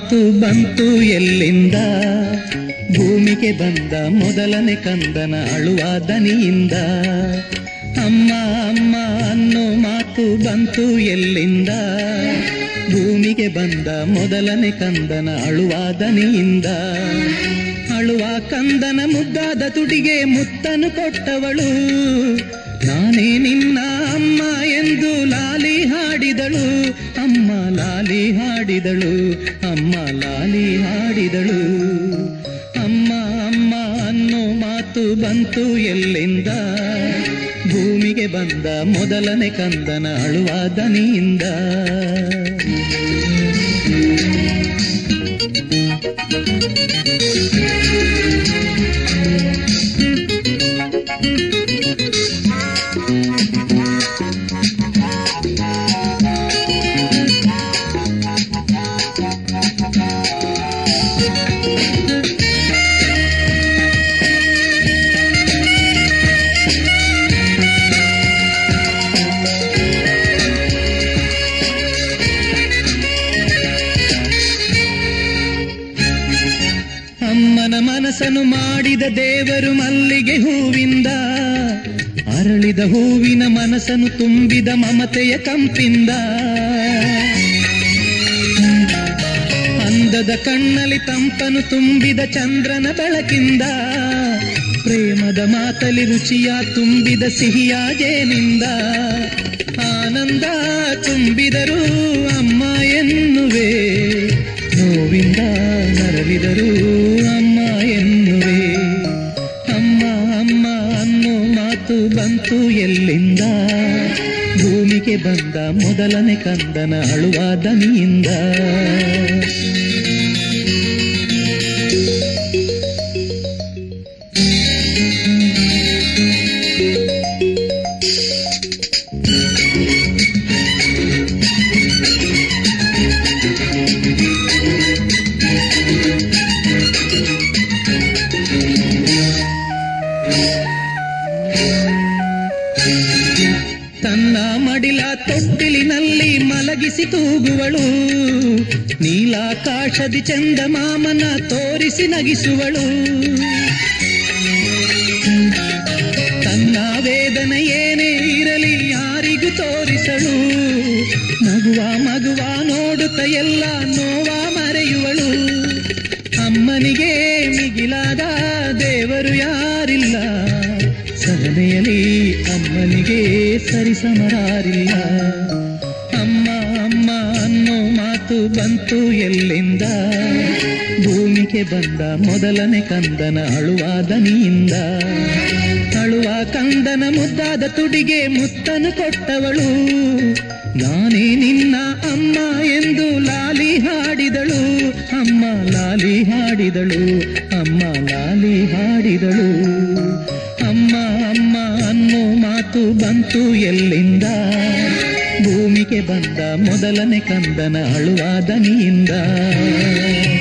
ಮಾತು ಬಂತು ಎಲ್ಲಿಂದ ಭೂಮಿಗೆ ಬಂದ ಮೊದಲನೇ ಕಂದನ ಅಳುವ ದನಿಯಿಂದ ಅಮ್ಮ ಅಮ್ಮ ಅನ್ನೋ ಮಾತು ಬಂತು ಎಲ್ಲಿಂದ ಭೂಮಿಗೆ ಬಂದ ಮೊದಲನೇ ಕಂದನ ಅಳುವ ದನಿಯಿಂದ ಅಳುವ ಕಂದನ ಮುದ್ದಾದ ತುಟಿಗೆ ಮುತ್ತನು ಕೊಟ್ಟವಳು ನಾನೇ ನಿನ್ನ ಅಮ್ಮ ಎಂದು ಲಾಲಿ ಹಾಡಿದಳು ಅಮ್ಮ ಲಾಲಿ ಹಾಡಿದಳು ಅಮ್ಮ ಲಾಲಿ ಹಾಡಿದಳು ಅಮ್ಮ ಅಮ್ಮ ಅನ್ನೋ ಮಾತು ಬಂತು ಎಲ್ಲಿಂದ ಭೂಮಿಗೆ ಬಂದ ಮೊದಲನೇ ಕಂದನ ಅಳುವ ದನಿಯಿಂದ ಅಮ್ಮನ ಮನಸ್ಸನ್ನು ಮಾಡಿದ ದೇವರು ಮಲ್ಲಿಗೆ ಹೂವಿಂದ ಅರಳಿದ ಹೂವಿನ ಮನಸ್ಸನ್ನು ತುಂಬಿದ ಮಮತೆಯ ಕಂಪಿಂದ ಅಂದದ ಕಣ್ಣಲ್ಲಿ ತಂಪನು ತುಂಬಿದ ಚಂದ್ರನ ಬೆಳಕಿಂದ ಪ್ರೇಮದ ಮಾತಲಿ ರುಚಿಯ ತುಂಬಿದ ಸಿಹಿಯ ಜೇನಿಂದ ಆನಂದ ತುಂಬಿದರು ಅಮ್ಮ ಎನ್ನುವೆ ನೋವಿಂದ ನರಳಿದರು ಅಮ್ಮ ಎನ್ನುವೆ ಅಮ್ಮ ಅಮ್ಮ ಅನ್ನೋ ಮಾತು ಬಂತು ಎಲ್ಲಿಂದ ಭೂಮಿಗೆ ಬಂದ ಮೊದಲನೇ ಕಂದನ ಅಳುವ ದನಿಯಿಂದ ತನ್ನ ಮಡಿಲ ತೊಟ್ಟಿಲಿನಲ್ಲಿ ಮಲಗಿಸಿ ತೂಗುವಳು ನೀಲಾಕಾಶದಿ ಚಂದಮಾಮನ ತೋರಿಸಿ ನಗಿಸುವಳು ತನ್ನ ವೇದನೆ ಏನೇ ಇರಲಿ ಯಾರಿಗೂ ತೋರಿಸಳು ನಗುವ ಮಗುವ ನೋಡುತ್ತ ಎಲ್ಲ ನೋವ ಮರೆಯುವಳು ಅಮ್ಮನಿಗೆ ಮಿಗಿಲಾದ ದೇವರು ಯಾರಿಲ್ಲ ಸಹನೆಯಲ್ಲಿ ಅಮ್ಮನಿಗೆ ಸರಿಸಮರಾರಿಲ್ಲ ಅಮ್ಮ ಅಮ್ಮ ಅನ್ನೋ ಮಾತು ಬಂತು ಎಲ್ಲಿಂದ ಭೂಮಿಗೆ ಬಂದ ಮೊದಲನೇ ಕಂದನ ಅಳುವ ದನಿಯಿಂದ ಅಳುವ ಕಂದನ ಮುದ್ದಾದ ತುಡಿಗೆ ಮುತ್ತನು ಕೊಟ್ಟವಳು ನಾನೇ ನಿನ್ನ ಅಮ್ಮ ಎಂದು ಲಾಲಿ ಹಾಡಿದಳು ಅಮ್ಮ ಲಾಲಿ ಹಾಡಿದಳು ಅಮ್ಮ ಲಾಲಿ ಹಾಡಿದಳು ಅಮ್ಮ ಅಮ್ಮ ಅನ್ನೋ ಮಾತು ಬಂತು ಎಲ್ಲಿಂದ ಭೂಮಿಗೆ ಬಂದ ಮೊದಲನೇ ಕಂದನ ಅಳುವ ದನಿಯಿಂದ